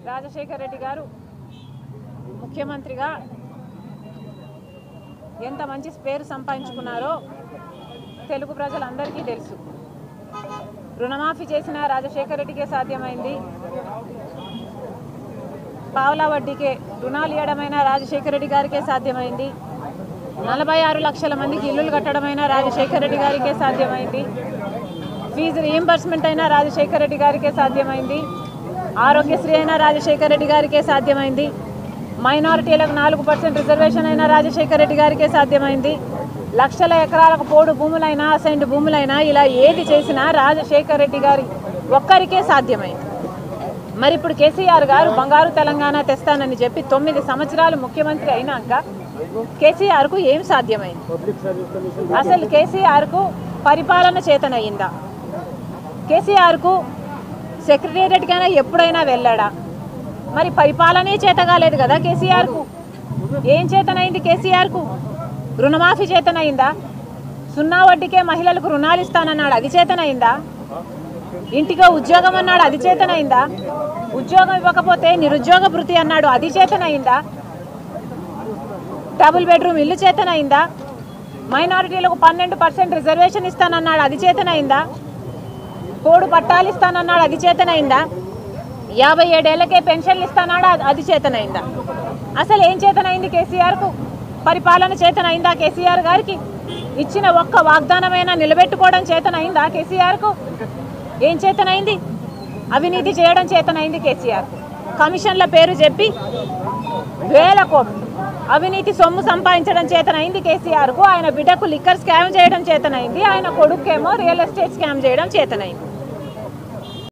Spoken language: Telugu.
రాజశేఖర రెడ్డి గారు ముఖ్యమంత్రిగా ఎంత మంచి పేరు సంపాదించుకున్నారో తెలుగు ప్రజలందరికీ తెలుసు రుణమాఫీ చేసిన రాజశేఖర రెడ్డికే సాధ్యమైంది పావలా వడ్డీకే రుణాలు ఇవ్వడమైన రాజశేఖర రెడ్డి గారికే సాధ్యమైంది నలభై ఆరు లక్షల మందికి ఇల్లులు కట్టడమైనా రాజశేఖర రెడ్డి గారికే సాధ్యమైంది ఫీజు రీఎంబర్స్మెంట్ అయినా రాజశేఖర రెడ్డి గారికే సాధ్యమైంది ఆరోగ్యశ్రీ అయినా రాజశేఖర రెడ్డి గారికే సాధ్యమైంది మైనారిటీలకు నాలుగు పర్సెంట్ రిజర్వేషన్ అయినా రాజశేఖర రెడ్డి గారికే సాధ్యమైంది లక్షల ఎకరాలకు పోడు భూములైనా అసైన్డ్ భూములైనా ఇలా ఏది చేసినా రాజశేఖర రెడ్డి గారి ఒక్కరికే సాధ్యమైంది మరి ఇప్పుడు కేసీఆర్ గారు బంగారు తెలంగాణ తెస్తానని చెప్పి తొమ్మిది సంవత్సరాలు ముఖ్యమంత్రి అయినాక కేసీఆర్కు ఏం సాధ్యమైంది అసలు కేసీఆర్కు పరిపాలన చేతనయ్యిందా కేసీఆర్కు సెక్రటేరియట్కైనా ఎప్పుడైనా వెళ్ళాడా మరి పరిపాలనే చేత కాలేదు కదా కేసీఆర్కు ఏం చేతనైంది కేసీఆర్కు రుణమాఫీ చేతనైందా సున్నా వడ్డీకే మహిళలకు రుణాలు ఇస్తానన్నాడు అది చేతనైందా ఇంటికో ఉద్యోగం అన్నాడు అది చేతనైందా ఉద్యోగం ఇవ్వకపోతే నిరుద్యోగ భృతి అన్నాడు అది చేతనైందా డబుల్ బెడ్రూమ్ ఇల్లు చేతనైందా మైనారిటీలకు పన్నెండు పర్సెంట్ రిజర్వేషన్ ఇస్తానన్నాడు అది చేతనైందా కోడు పట్టాలు ఇస్తానన్నాడు అది చేతనైందా యాభై ఏడేళ్లకే పెన్షన్లు ఇస్తానాడు అది- అది చేతనైందా అసలు ఏం చేతనైంది కేసీఆర్కు పరిపాలన చేతనైందా కేసీఆర్ గారికి ఇచ్చిన ఒక్క వాగ్దానమైనా నిలబెట్టుకోవడం చేతనైందా కేసీఆర్కు ఏం చేతనైంది అవినీతి చేయడం చేతనైంది కేసీఆర్ కమిషన్ల పేరు చెప్పి వేల కోట్లు అవినీతి సొమ్ము సంపాదించడం చేతనైంది కేసీఆర్కు ఆయన బిడ్డకు లిక్కర్ స్కామ్ చేయడం చేతనైంది ఆయన కొడుకేమో రియల్ ఎస్టేట్ స్కామ్ చేయడం చేతనైంది